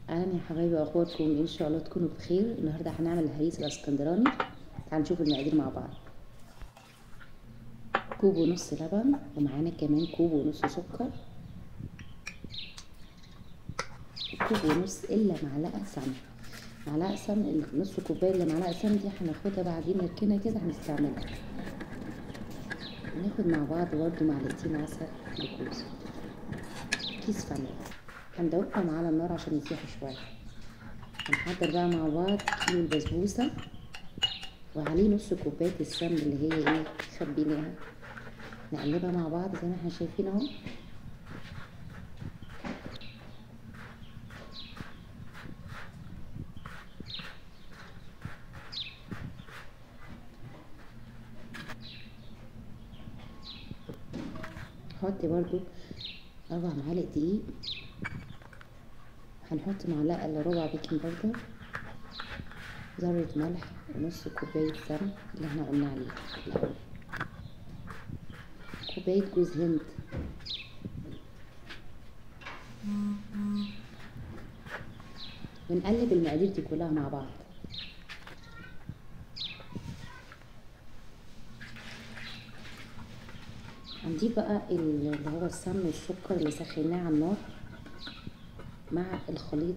اهلا يا حبايبي اخباركم ان شاء الله تكونوا بخير النهارده هنعمل الهريس الاسكندراني تعالوا نشوف المقادير مع بعض كوب ونص لبن ومعانا كمان كوب ونص سكر كوب ونص الا معلقه سمن معلقه سمن نص كوبايه اللي معلقه سمن دي هناخدها بعدين نركنها كده هنستعملها هناخد مع بعض برضه معلقتين عسل جلوكوز كيس فانيليا هندوبهم على النار عشان يسيحوا شويه هنحضر بقى مع بعض كيلو البسبوسه وعليه نص كوبايه السمن اللي هي ايه خبيناها نقلبها مع بعض زي ما احنا شايفين اهو هحط برضو اربع معالق دقيق هنحط معلقه الا ربع بيكنج باودر ذرة ملح ونص كوباية سمن اللي احنا قلنا عليه الأول كوباية جوز هند ونقلب المقادير دي كلها مع بعض هنضيف بقى اللي هو السمن والسكر اللي سخناه على النار مع الخليط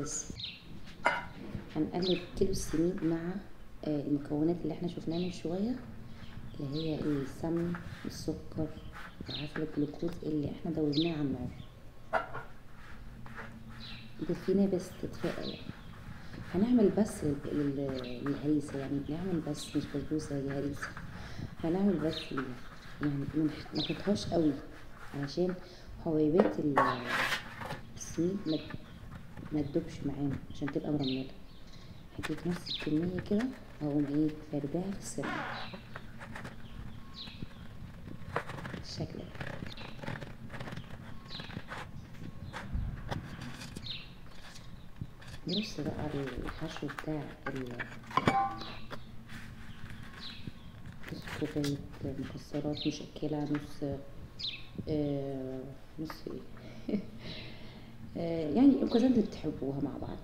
هنقلب كيلو السميد مع المكونات اللي احنا شفناها من شوية اللي هي السمن السكر وعسل الجلوكوز اللي احنا دوبناه على النار ضفيناه بس تدفئة يعني هنعمل بس للهريسة يعني نعمل بس مش بسبوسة هي هريسة هنعمل بس يعني ما نحطهاش قوي علشان حبيبات السميد ما تدوبش معانا عشان تبقى مرمله حطيت نص الكميه كده اقوم ايه فرداها في السمنه بالشكل ده نرص بقى الحشو بتاع نص كوباية مكسرات مشكلة نص آه نص ايه آه يعني الكوزات اللي بتحبوها مع بعض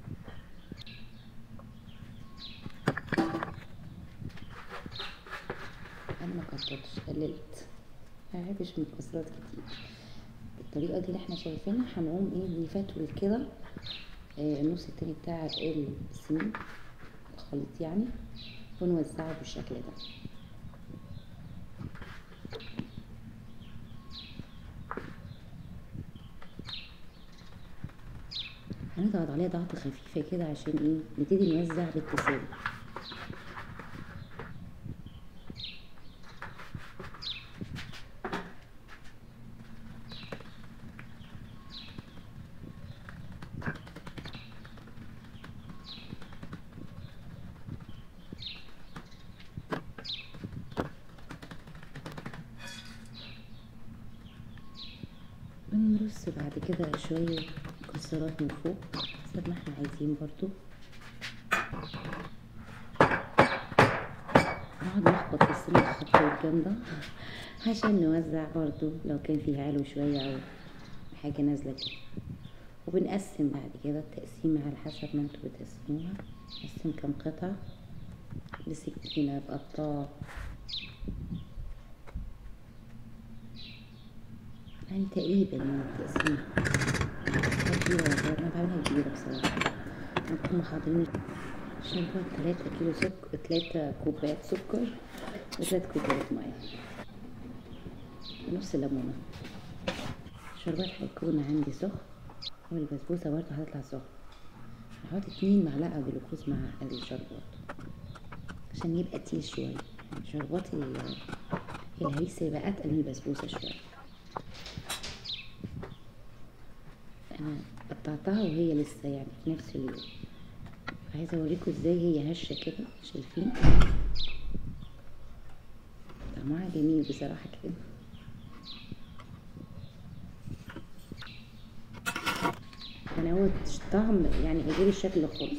انا ما كترتش قللت ما بحبش من الكسرات كتير بالطريقه دي اللي احنا شايفينها هنقوم ايه نفتول كده آه النص التاني بتاع السمين الخليط يعني ونوزعه بالشكل ده هنضغط عليها ضغطة خفيفة كده عشان ايه نبتدي نوزع بالتساوي بنرص بعد كده شوية مكسرات من فوق حسب ما احنا عايزين برضو نقعد نخبط في السن الخبطة والجامدة عشان نوزع برضو لو كان فيها علو شوية او حاجة نازلة كده وبنقسم بعد كده التقسيم على حسب ما انتوا بتقسموها نقسم كام قطعة بسكينة بقطاع يعني تقريبا من التقسيم كبيرة يا أنا بعملها كبيرة بصراحة نكون محضرين عشان فيها تلاتة كيلو سكر تلاتة كوبايات سكر وتلات كوبايات مية نص ليمونة الشربات هيكون عندي سخن والبسبوسة برضه هتطلع سخن هحط اتنين معلقة جلوكوز مع الشربات عشان يبقى تقيل شوية شربات الهريسة يبقى أتقل من البسبوسة شوية انا قطعتها وهي لسه يعني في نفس اليوم عايزه اوريكم ازاي هي هشه كده شايفين طعمها جميل بصراحه كده انا هو طعم يعني غير الشكل خالص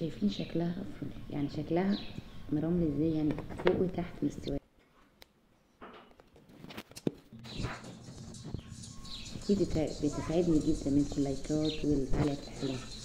شايفين شكلها يعني شكلها مرمل ازاي يعني فوق وتحت مستوى اكيد بتساعدني جدا منكم اللايكات والتعليقات الحلوه